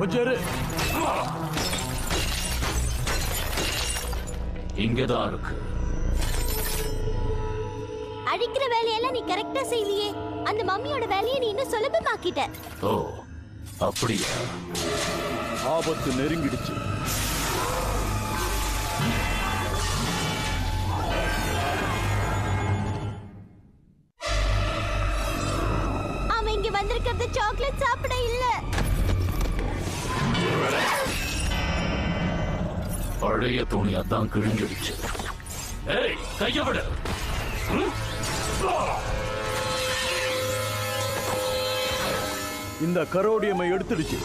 கொஞ்சம் இரு. இங்கதான் இருக்கு அழிக்கிற வேலையெல்லாம் நீ கரெக்டா செய்வியே அந்த மம்மியோட வேலையை நீ இன்னும் சுலபமாக்கிட்ட ஓ அப்படியா ஆபத்து நெருங்கிடுச்சு அவன் இங்க வந்திருக்கிறது சாக்லேட் சாப்பிட இல்ல பழைய துணி அதான் கிழிஞ்சிடுச்சு ஏய் கைய விடு ம்? இந்த கரோடியமை எடுத்துடுச்சு